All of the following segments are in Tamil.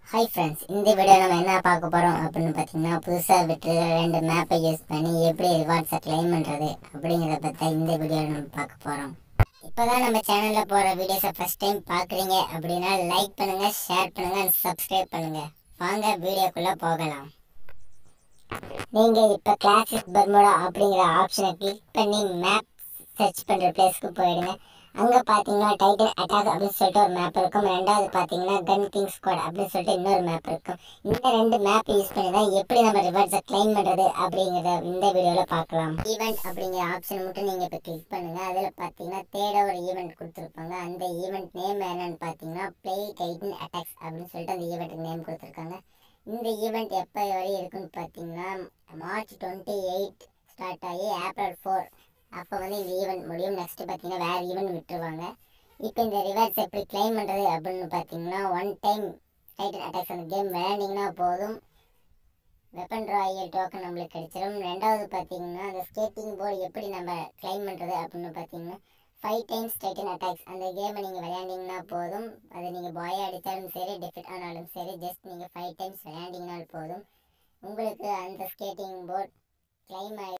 ஹாய் ஃப்ரெண்ட்ஸ் இந்த வீடியோ நம்ம என்ன பார்க்க போகிறோம் அப்படின்னு பார்த்தீங்கன்னா புதுசாக விட்டு ரெண்டு மேப்பை யூஸ் பண்ணி எப்படி ரிவார்ட்ஸை கிளைம் பண்ணுறது அப்படிங்கிறத பற்றி இந்த வீடியோவில் நம்ம பார்க்க போகிறோம் இப்போ தான் நம்ம சேனலில் போகிற வீடியோஸை ஃபஸ்ட் டைம் பார்க்குறீங்க அப்படின்னா லைக் பண்ணுங்கள் ஷேர் பண்ணுங்கள் சப்ஸ்கிரைப் பண்ணுங்கள் வாங்க வீடியோக்குள்ளே போகலாம் நீங்கள் இப்போ கிளாசிக் பர்முடா அப்படிங்கிற ஆப்ஷனை கிளிக் பண்ணி மேப் சர்ச் பண்ணுற பிளேஸ்க்கு போயிடுங்க அங்கே பார்த்தீங்கன்னா டைட்டன் அட்டாக் அப்படின்னு சொல்லிட்டு ஒரு மேப் இருக்கும் ரெண்டாவது பார்த்தீங்கன்னா கன் கிங் ஸ்குவாட் அப்படின்னு சொல்லிட்டு இன்னொரு மேப் இருக்கும் இந்த ரெண்டு மேப் யூஸ் பண்ணி தான் எப்படி நம்ம ரிவார்ட்ஸை கிளைம் பண்ணுறது அப்படிங்கிறத இந்த வீடியோவில் பார்க்கலாம் ஈவெண்ட் அப்படிங்கிற ஆப்ஷன் மட்டும் நீங்கள் இப்போ கிளிக் பண்ணுங்கள் அதில் பார்த்தீங்கன்னா தேட ஒரு ஈவெண்ட் கொடுத்துருப்பாங்க அந்த ஈவெண்ட் நேம் என்னன்னு பார்த்தீங்கன்னா ப்ளே டைட்டன் அட்டாக்ஸ் அப்படின்னு சொல்லிட்டு அந்த ஈவெண்ட்டுக்கு நேம் கொடுத்துருக்காங்க இந்த ஈவெண்ட் எப்போ வரை இருக்குன்னு பார்த்தீங்கன்னா மார்ச் டுவெண்ட்டி எயிட் ஸ்டார்ட் ஆகி ஏப்ரல் ஃபோர் அப்போ வந்து இந்த ஈவெண்ட் முடியும் நெக்ஸ்ட் பார்த்தீங்கன்னா வேறு ஈவெண்ட் விட்டுருவாங்க இப்போ இந்த ரிவார்ட்ஸ் எப்படி கிளைம் பண்ணுறது அப்படின்னு பார்த்தீங்கன்னா ஒன் டைம் டைட்டன் அட்டாக்ஸ் அந்த கேம் விளையாண்டிங்கன்னா போதும் வெப்பன் ராயல் டோக்கன் நம்மளுக்கு கிடைச்சிடும் ரெண்டாவது பார்த்தீங்கன்னா அந்த ஸ்கேட்டிங் போர்டு எப்படி நம்ம கிளைம் பண்ணுறது அப்படின்னு பார்த்தீங்கன்னா ஃபைவ் டைம்ஸ் டைட்டன் அட்டாக்ஸ் அந்த கேமை நீங்கள் விளையாண்டிங்கன்னா போதும் அது நீங்கள் பாயை அடித்தாலும் சரி டிஃபிட் ஆனாலும் சரி ஜஸ்ட் நீங்கள் ஃபைவ் டைம்ஸ் விளையாண்டிங்கனால் போதும் உங்களுக்கு அந்த ஸ்கேட்டிங் போர்ட் கிளைம் ஆகி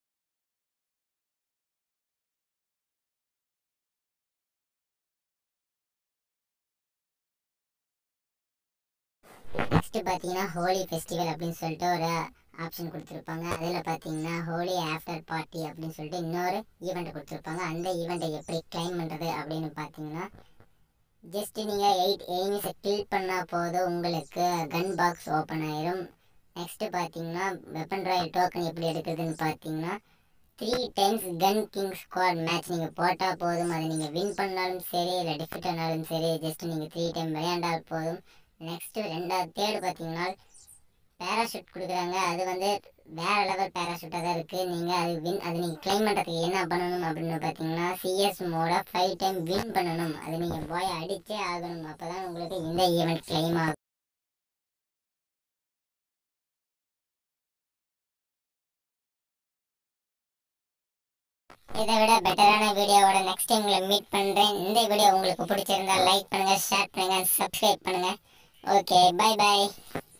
நெக்ஸ்ட் பார்த்தீங்கன்னா ஹோலி ஃபெஸ்டிவல் அப்படின்னு சொல்லிட்டு ஒரு ஆப்ஷன் கொடுத்துருப்பாங்க அதில் பார்த்தீங்கன்னா ஹோலி ஆஃப்டர் பார்ட்டி அப்படின்னு சொல்லிட்டு இன்னொரு ஈவெண்ட் கொடுத்துருப்பாங்க அந்த ஈவெண்ட்டை எப்படி கிளைம் பண்ணுறது அப்படின்னு பார்த்தீங்கன்னா ஜஸ்ட் நீங்கள் எயிட் எய்ம்ஸை கில் பண்ணால் போதும் உங்களுக்கு கன் பாக்ஸ் ஓப்பன் ஆயிரும் நெக்ஸ்ட்டு பார்த்தீங்கன்னா வெப்பன் ராயல் டோக்கன் எப்படி எடுக்கிறதுன்னு பார்த்தீங்கன்னா three times gun king squad match நீங்கள் போட்டால் போதும் அதை நீங்கள் வின் பண்ணாலும் சரி இல்லை டிஃபிட் ஆனாலும் சரி ஜஸ்ட் நீங்கள் த்ரீ டைம் விளையாண்டால் போதும் நெக்ஸ்ட்டு ரெண்டாவது தேர்டு பார்த்தீங்கன்னா பேராஷூட் கொடுக்குறாங்க அது வந்து வேற லெவல் பேராஷூட்டாக தான் இருக்குது நீங்கள் அது வின் அது நீங்கள் கிளைம் பண்ணுறதுக்கு என்ன பண்ணணும் அப்படின்னு பார்த்தீங்கன்னா சிஎஸ் மோட ஃபைவ் டைம் வின் பண்ணணும் அது நீங்கள் போய் அடித்தே ஆகணும் அப்போ தான் உங்களுக்கு இந்த ஈவெண்ட் கிளைம் ஆகும் இதை விட பெட்டரான வீடியோவோட நெக்ஸ்ட் டைம் உங்களை மீட் பண்ணுறேன் இந்த வீடியோ உங்களுக்கு பிடிச்சிருந்தா லைக் பண்ணுங்கள் ஷேர் பண்ணுங்கள் சப்ஸ்கிரைப் பண்ணுங்கள் ஓகே பை பை